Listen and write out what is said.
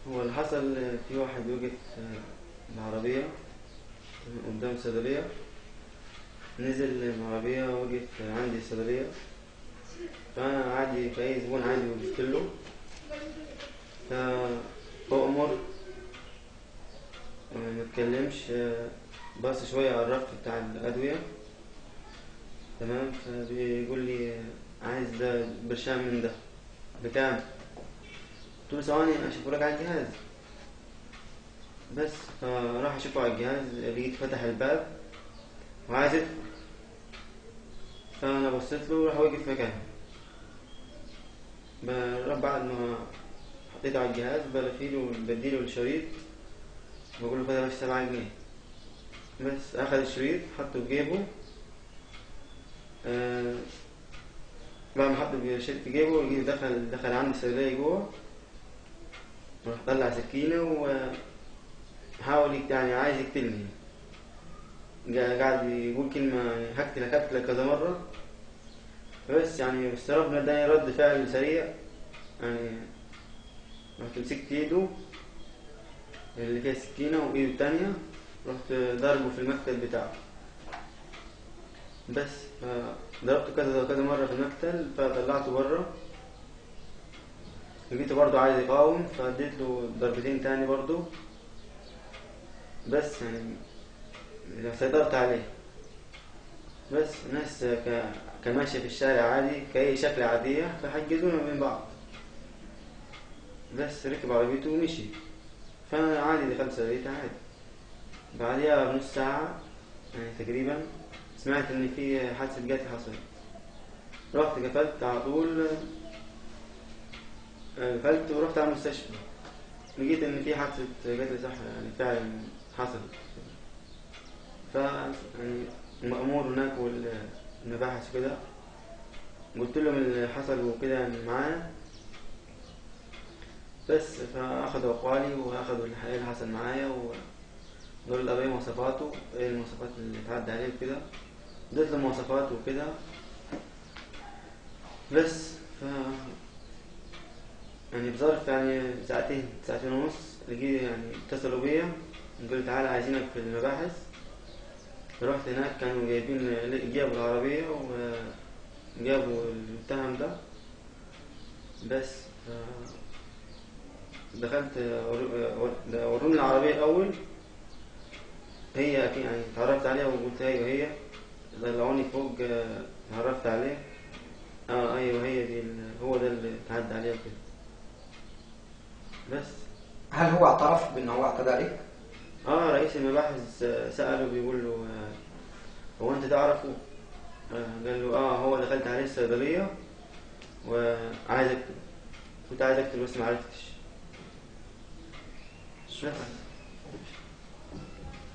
هو اللي حصل في واحد وقف بعربية قدام صيدلية نزل العربية وقف عندي الصيدلية فأنا عادي كأي زبون عادي وقفت له فهو أمر ما اتكلمش بص شوية على الرف بتاع الأدوية تمام فبيقول لي عايز ده برشام من ده بكام؟ قلت له ثواني اشوفه لك على الجهاز بس فراح اشوفه على الجهاز لقيت فتح الباب وعايز يدخل فانا بصيت له راح واقف مكانه ب- بعد ما حطيته على الجهاز بلفيله بديله الشريط بقول له كده بس سبعة جنيه بس اخذ الشريط حطه في جيبه آه بعد ما حط الشريط في جيبه لقيته دخل دخل عندي الصيدلية جوه راح طلع سكينة وحاول يقت- يعني عايز يقتلني قا- قاعد يقول كلمة هقتلك هقتلك كذا مرة بس يعني بس ربنا اداني رد فعل سريع يعني رحت مسكت ايده اللي فيها السكينة وايده التانية رحت ضربه في المقتل بتاعه بس ضربته كذا كذا مرة في المقتل فطلعته بره لقيته برضه عايز يقاوم فاديت له ضربتين تاني برضه بس يعني سيطرت عليه بس الناس ك... كماشية في الشارع عادي كأي شكل عادية فحجزونا من بعض بس ركب عربيته ومشي فأنا عادي دخلت سويت عادي بعدها بنص ساعة يعني تقريبا سمعت إن في حادثة قتل حصلت رحت قفلت على طول قفلت ورحت على المستشفى لقيت إن في حادثة قتل صح يعني فعلا حصلت ف يعني المأمور هناك والمباحث وكده قلت لهم اللي حصل وكده يعني معايا بس فأخدوا أقوالي وأخدوا الحقيقة اللي حصل معايا وقالوا لي إيه مواصفاته إيه المواصفات اللي اتعدى عليه وكده اديت له مواصفات وكده بس ف يعني بظرف يعني ساعتين ساعتين ونص لقيت يعني اتصلوا بيا قالوا تعالى عايزينك في المباحث رحت هناك كانوا جايبين جابوا العربية وجابوا المتهم ده بس دخلت وروني العربية الأول هي أكيد يعني اتعرفت عليها وقلت أيوه هي طلعوني فوق اتعرفت عليه اه ايوه هي دي هو ده اللي اتعدى عليه كده بس هل هو اعترف بأنه هو اعتدى عليك؟ اه رئيس المباحث سأله بيقول له آه هو انت تعرفه؟ آه قال له اه هو دخلت عليه الصيدلية وعايز اكتب كنت عايز اكتب بس ما عرفتش شكرا